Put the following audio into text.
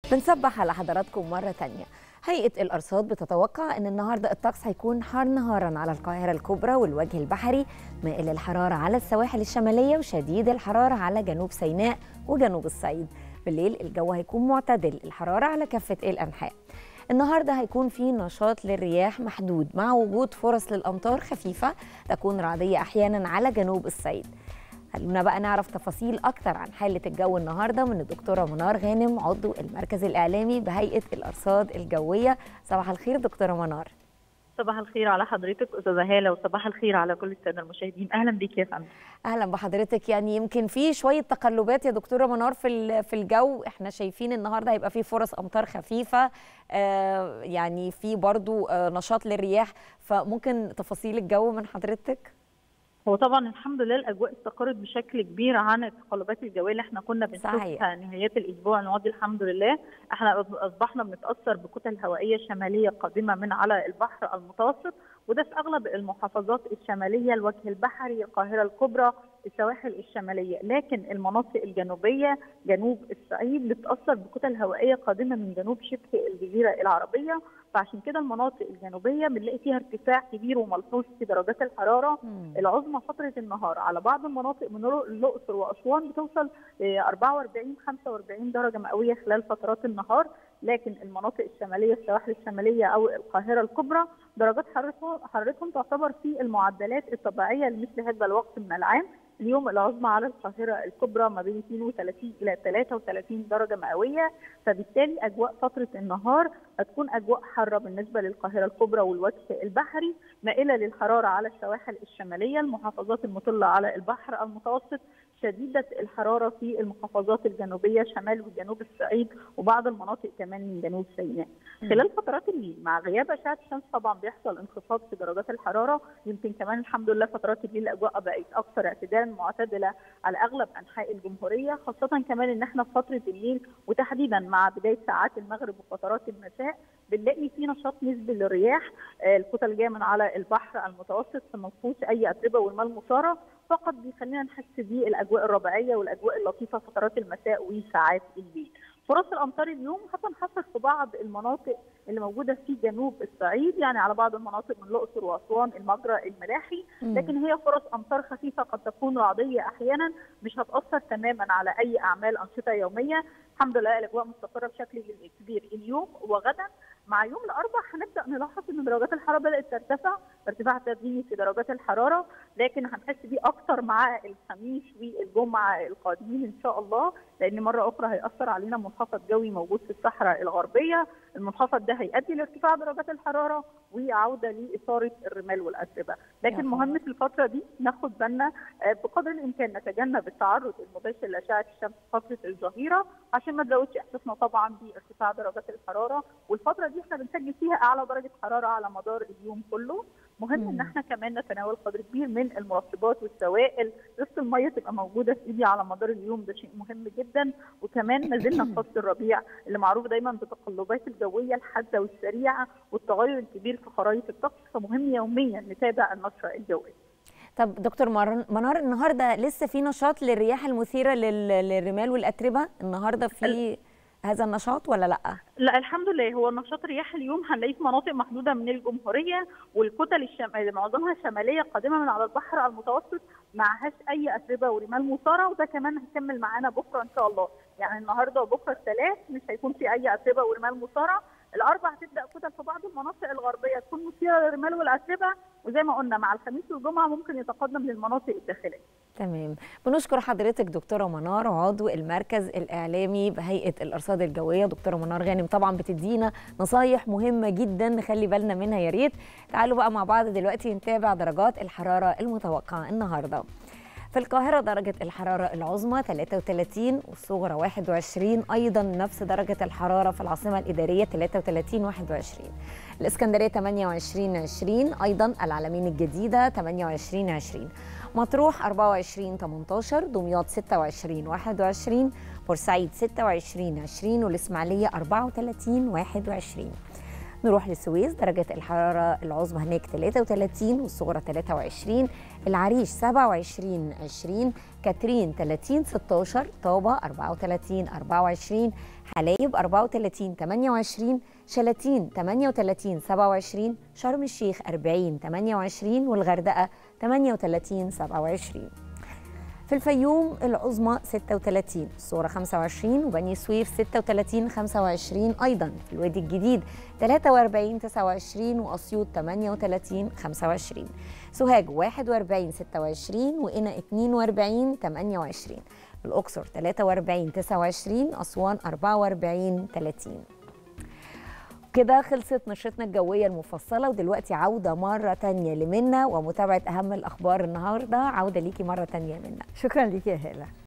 بنصبح على حضراتكم مرة تانية هيئة الأرصاد بتتوقع أن النهاردة الطقس هيكون حار نهارا على القاهرة الكبرى والوجه البحري مائل الحرارة على السواحل الشمالية وشديد الحرارة على جنوب سيناء وجنوب الصعيد بالليل الجو هيكون معتدل الحرارة على كافة الأنحاء النهارده هيكون في نشاط للرياح محدود مع وجود فرص للامطار خفيفه تكون رعديه احيانا على جنوب الصعيد خلونا بقى نعرف تفاصيل اكتر عن حاله الجو النهارده من الدكتوره منار غانم عضو المركز الاعلامي بهيئه الارصاد الجويه صباح الخير دكتوره منار صباح الخير على حضرتك استاذه هاله وصباح الخير على كل الساده المشاهدين اهلا بيك يا فندم اهلا بحضرتك يعني يمكن في شويه تقلبات يا دكتوره منار في في الجو احنا شايفين النهارده هيبقى في فرص امطار خفيفه آه يعني في برضو آه نشاط للرياح فممكن تفاصيل الجو من حضرتك هو طبعا الحمد لله الاجواء استقرت بشكل كبير عن التقلبات الجويه اللي احنا كنا بنشوفها نهايات الاسبوع الماضي الحمد لله احنا اصبحنا بنتاثر بكتل هوائيه شماليه قادمه من على البحر المتوسط وده في اغلب المحافظات الشماليه الوجه البحري القاهره الكبرى السواحل الشماليه لكن المناطق الجنوبيه جنوب الصعيد بتتاثر بكتل هوائيه قادمه من جنوب شبه الجزيره العربيه فعشان كده المناطق الجنوبيه بنلاقي فيها ارتفاع كبير وملحوظ في درجات الحراره مم. العظمى فتره النهار على بعض المناطق من الاقصر واسوان بتوصل 44 45 درجه مئويه خلال فترات النهار لكن المناطق الشماليه السواحل الشماليه او القاهره الكبرى درجات حرارتهم حرارتهم تعتبر في المعدلات الطبيعيه لمثل هذا الوقت من العام اليوم العظمى على القاهره الكبرى ما بين 32 الى 33 درجه مئويه فبالتالي اجواء فتره النهار هتكون اجواء حاره بالنسبه للقاهره الكبرى والوجه البحري مائله للحراره على السواحل الشماليه المحافظات المطله على البحر المتوسط شديده الحراره في المحافظات الجنوبيه شمال وجنوب الصعيد وبعض المناطق كمان من جنوب سيناء. خلال فترات الليل مع غياب اشعه الشمس طبعا بيحصل انخفاض في درجات الحراره يمكن كمان الحمد لله فترات الليل الاجواء بقت اكثر اعتدالا معتدله على اغلب انحاء الجمهوريه خاصه كمان ان احنا في فتره الليل وتحديدا مع بدايه ساعات المغرب وفترات المساء بنلاقي في نشاط نسبي للرياح الكتل جايه من على البحر المتوسط فما فيهوش اي اتربه والمال مثاره فقط بيخلينا نحس بالاجواء الربيعيه والاجواء اللطيفه فترات المساء وساعات الليل. فرص الامطار اليوم هتنحصر في بعض المناطق اللي موجوده في جنوب الصعيد يعني على بعض المناطق من الاقصر واسوان المجرى الملاحي لكن هي فرص امطار خفيفه قد تكون رعديه احيانا مش هتاثر تماما على اي اعمال انشطه يوميه الحمد لله الاجواء مستقره بشكل كبير اليوم وغدا مع يوم الاربعاء هنبدا نلاحظ ان درجات الحراره بدات ترتفع ارتفاع تدريجي في درجات الحراره لكن هنحس بيه اكتر مع الخميس والجمعه القادمين ان شاء الله لان مره اخرى هياثر علينا منخفض جوي موجود في الصحراء الغربيه المنخفض ده هيؤدي لارتفاع درجات الحراره وعوده لاثاره الرمال والاتربه لكن مهم في الفتره دي ناخد بالنا بقدر الامكان نتجنب التعرض المباشر لاشعه الشمس فتره الظهيره عشان ما نزودش احساسنا طبعا بارتفاع درجات الحراره والفتره دي احنا بنسجل فيها اعلى درجه حراره على مدار اليوم كله مهم مم. ان احنا كمان نتناول قدر كبير من المرطبات والسوائل قصه الميه تبقى موجوده في ايدي على مدار اليوم ده شيء مهم جدا وكمان ما زلنا في فصل الربيع اللي معروف دايما بتقلبات الجويه الحاده والسريعه والتغير الكبير في خرائط الطقس فمهم يوميا نتابع النشره الجويه طب دكتور منار النهارده لسه في نشاط للرياح المثيره للرمال والاتربه النهارده في هذا النشاط ولا لا؟ لا الحمد لله هو نشاط رياح اليوم هنلاقيه في مناطق محدوده من الجمهوريه والكتل الشم... معظمها شماليه قادمه من على البحر المتوسط معهاش اي اتربه ورمال مثاره وده كمان هيكمل معانا بكره ان شاء الله يعني النهارده وبكره الثلاث مش هيكون في اي اتربه ورمال مثاره الاربع هتبدا كتل في بعض المناطق الغربيه تكون مثيره للرمال والاتربه وزي ما قلنا مع الخميس والجمعه ممكن يتقدم للمناطق الداخليه. تمام بنشكر حضرتك دكتوره منار عضو المركز الاعلامي بهيئه الارصاد الجويه دكتوره منار غانم طبعا بتدينا نصايح مهمه جدا نخلي بالنا منها يا ريت تعالوا بقى مع بعض دلوقتي نتابع درجات الحراره المتوقعه النهارده في القاهرة درجة الحرارة العظمى 33 والصغرى 21 أيضا نفس درجة الحرارة في العاصمة الإدارية 33 21 الإسكندرية 28 20 أيضا العلمين الجديدة 28 20 مطروح 24 18 دمياط 26 21 بورسعيد 26 20 والإسماعيلية 34 21 نروح للسويس درجة الحرارة العظمى هناك 33 والصغرى 23 العريش 27 20 كاترين 30 16 طابة 34 24 حلايب 34 28 شلاتين 38 27 شرم الشيخ 40 28 والغردقة 38 27 في الفيوم العظمى 36 الصورة 25 وبني سويف 36 25 أيضا في الوادي الجديد 43 29 وأسيوط 38 25 سوهاج 41 26 وقنا 42 28 الأقصر 43 29 أسوان 44 30 كده خلصت نشرتنا الجوية المفصلة ودلوقتي عودة مرة تانية لمنى ومتابعة أهم الأخبار النهاردة عودة ليكي مرة تانية منا شكرا ليكي يا هالة